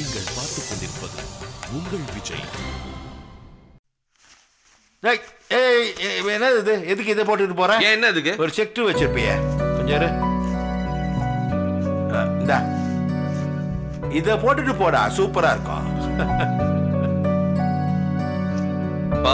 நீங்கள் பார்த்துக் கொண்டிருப்பது உங்கள் விஜய் ஏய், ஏய், ஏய், என்னது இது எதுக்கு இதை போட்டுட்டு போற ஏன் என்ன இதுக்கு ஒரு செக்டு வச்சிருப்பிய கொஞ்சம் இரு. ஆ, இந்தா இத போட்டுட்டு போடா சூப்பரா இருக்கும் பா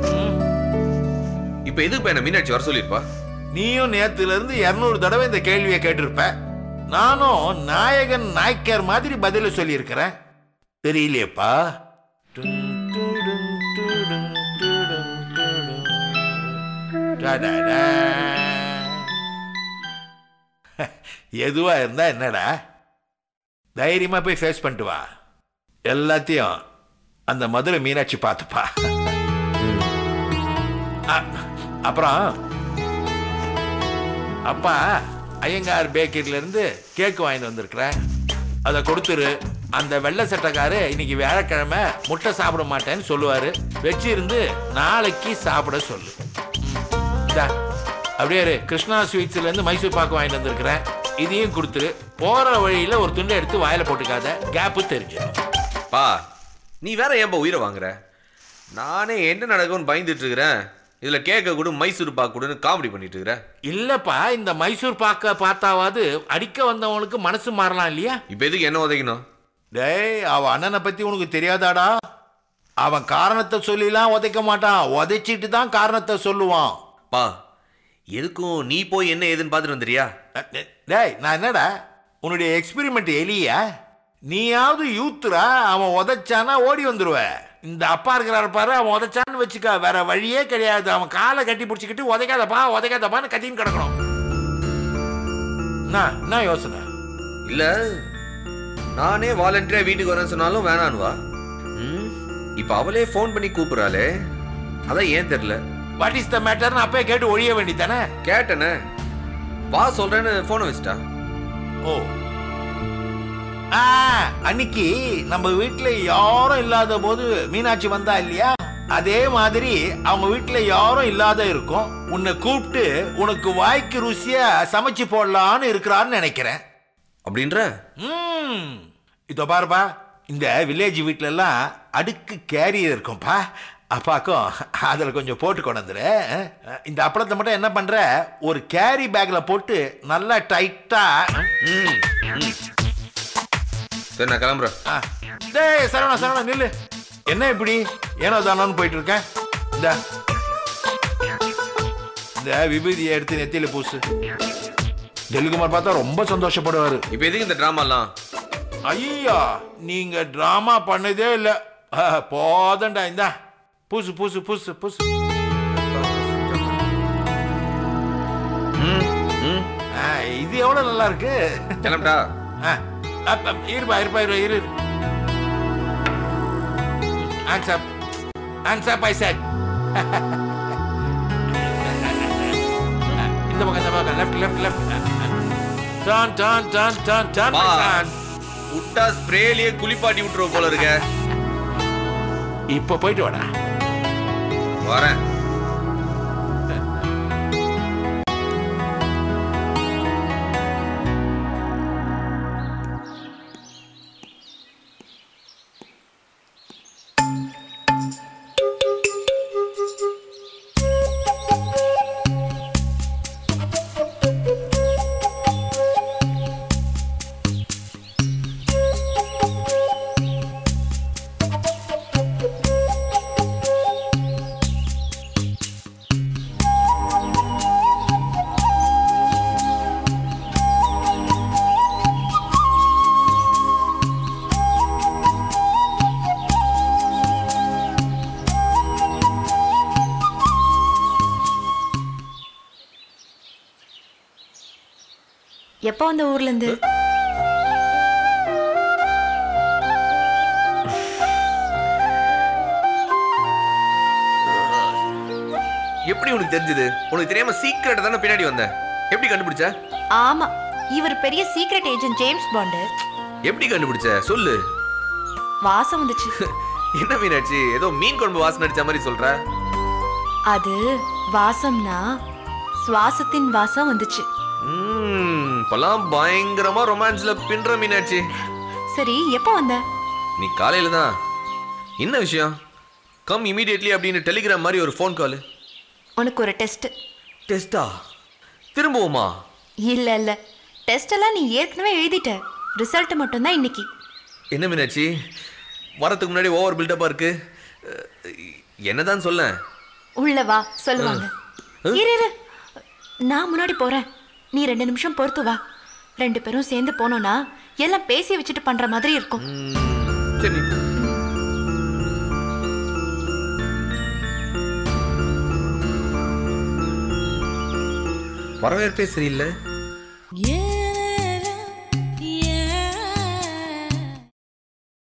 இப்ப எதுக்கு என்ன மீனாட்சி வர சொல்லிருப்பா நீயும் நேத்துல இருந்து இருநூறு தடவை இந்த கேள்வியை கேட்டிருப்ப நானும் நாயகன் நாய்க்கர் மாதிரி பதில சொல்லியிருக்கிறேன் தெரியலையேப்பா டும், டுடும், டுடும், டுடும், டுடும். டடடா. எதுவா இருந்தா என்னடா தைரியமா போய் ஃபேஸ் பண்ணிட்டு வா எல்லாத்தையும் அந்த மதுரை மீனாட்சி பார்த்துப்பா அ- அப்புறம் அப்பா ஐயங்கார் பேக்கரியில இருந்து கேக் வாங்கிட்டு வந்திருக்கிறேன் அதை கொடுத்துரு அந்த வெள்ளை சட்டைக்காரு இன்னைக்கு வியாழக்கிழமை முட்டை சாப்பிட மாட்டேன்னு சொல்லுவாரு வச்சு இருந்து நாளைக்கு சாப்பிட சொல்லு ம். இந்தா, அப்படியே இரு. கிருஷ்ணா ஸ்வீட்ஸ்ல இருந்து மைசூர் பாக்கு வாங்கிட்டு வந்திருக்கிறேன் இதையும் கொடுத்துரு போற வழியில ஒரு துண்டை எடுத்து வாயில போட்டுக்காத கேப்பு தெரிஞ்சிடும் பா நீ வேற ஏன்பா உயிரை வாங்குற நானே என்ன நடக்கும்னு பயந்துட்டு இருக்கிறேன் இதுல கேக்க கூட மைசூர் பாக்கு கூடன்னு காமெடி பண்ணிட்டு இருக்கிற இல்லப்பா இந்த மைசூர் பாக்க பார்த்தாவது அடிக்க வந்தவங்களுக்கு மனசு மாறலாம் இல்லையா இப்ப எதுக்கு என்ன உதைக்கணும் டேய் அவன் அண்ணனை பத்தி உனக்கு தெரியாதாடா அவன் காரணத்தை சொல்லிலாம் உதைக்க மாட்டான் உதைச்சிட்டு தான் காரணத்தை சொல்லுவான் பா எதுக்கும் நீ போய் என்ன ஏதுன்னு பார்த்துட்டு வந்துறியா அஹ், டே- டேய் நான் என்னடா உன்னுடைய எக்ஸ்பெரிமெண்ட் எலியா நீயாவது யூத்துரா அவன் உதைச்சானா ஓடி வந்துருவ இந்த அப்பா இருக்கிறாரு பாரு அவன் உதைச்சான்னு வச்சுக்க வேற வழியே கிடையாது அவன் காலை கட்டி பிடிச்சிக்கிட்டு உதைக்காதப்பா உதைக்காதப்பான்னு கத்தின்னு கிடக்கணும் என்ன என்ன யோசனை இல்ல நானே வாலண்டியரா வீட்டுக்கு வரேன்னு சொன்னாலும் வேணான்னு வா ம், இப்ப அவளே ஃபோன் பண்ணி கூப்பிடுறாளே அதான் ஏன் தெரியல வாட் இஸ் த மேட்டர்னு அப்பவே கேட்டு ஒழிய வேண்டியதானே கேட்டனே வா சொல்றேன்னு போனை வச்சிட்டா ஓ ஆ அன்னைக்கு நம்ம வீட்ல யாரும் இல்லாத போது மீனாட்சி வந்தா இல்லையா அதே மாதிரி அவங்க வீட்ல யாரும் இல்லாத இருக்கும் உன்னை கூப்பிட்டு உனக்கு வாய்க்கு ருசியா சமைச்சு போடலான்னு இருக்கிறான்னு நினைக்கிறேன் அப்படின்ற ம் இதோ பாருப்பா இந்த வில்லேஜ் வீட்ல எல்லாம் அடுக்கு கேரியர் இருக்கும்பா அப்பாக்கும் அதில் கொஞ்சம் போட்டு கொண்டு வந்துரு இந்த அப்பளத்தை மட்டும் என்ன பண்ற ஒரு கேரி பேக்ல போட்டு நல்லா டைட்டா ம், ம். சரி நான் கிளம்புறேன் ஆ. டேய் சரவணா சரவணா நில்லு என்ன இப்படி ஏனோ தானோன்னு போயிட்டு இருக்கேன் இந்த இந்த விபூதியை எடுத்து நெத்தியில பூசு டெல்லிகுமார் பார்த்தா ரொம்ப சந்தோஷப்படுவாரு இப்ப எதுக்கு இந்த டிராமாலாம் ஐயா நீங்க டிராமா பண்ணதே இல்ல ஆ, போதண்டா இந்தா பூசு பூசு பூசு பூசு ம், ம். ஆ, இது எவ்வளவு நல்லா இருக்கு கிளம்புடா ஆ, அப், அப், இருப்பா இருப்பா இரு இரு hands up hands up I said இந்த பக்கம் இந்த பக்கம் left left left turn turn turn turn turn வா. மை சன் விட்டா ஸ்ப்ரேலியே குளிப்பாட்டி விட்டுருவோம் போல இருக்க இப்போ போயிட்டு வாடா வரேன் எப்போ வந்த ஊர்ல இருந்து எப்படி உனக்கு தெரிஞ்சது உனக்கு தெரியாம சீக்கிரட்டா தானே பின்னாடி வந்த எப்படி கண்டுபிடிச்ச ஆமா இவர் பெரிய சீக்ரெட் ஏஜென்ட் ஜேம்ஸ் பாண்டு எப்படி கண்டுபிடிச்ச சொல்லு வாசம் வந்துச்சு என்ன மீனாட்சி ஏதோ மீன் குழம்பு வாசனை அடிச்ச மாதிரி சொல்ற அது வாசம்னா சுவாசத்தின் வாசம் வந்துச்சு ம், இப்பெல்லாம் பயங்கரமா ரொமான்ஸ்ல பின்ற மீனாட்சி சரி எப்போ வந்த நீ காலையில தான் என்ன விஷயம் கம் இமீடியட்லி அப்படின்னு டெலிகிராம் மாதிரி ஒரு ஃபோன் கால் உனக்கு ஒரு டெஸ்ட் டெஸ்டா திரும்பவுமா இல்ல இல்ல டெஸ்ட் எல்லாம் நீ ஏற்கனவே எழுதிட்ட ரிசல்ட் மட்டும்தான் இன்னைக்கு என்ன மீனாட்சி வரதுக்கு முன்னாடி ஓவர் பில்டப்பா இருக்கு அஹ், என்னதான் சொல்ல உள்ள வா சொல்லுவாங்க இரு இரு நான் முன்னாடி போறேன் நீ ரெண்டு நிமிஷம் பொறுத்து வா ரெண்டு பேரும் சேர்ந்து போனோம்னா எல்லாம் பேசி வச்சுட்டு பண்ற மாதிரி இருக்கும் சரி நீ போ. வரவேற்பே சரியில்லை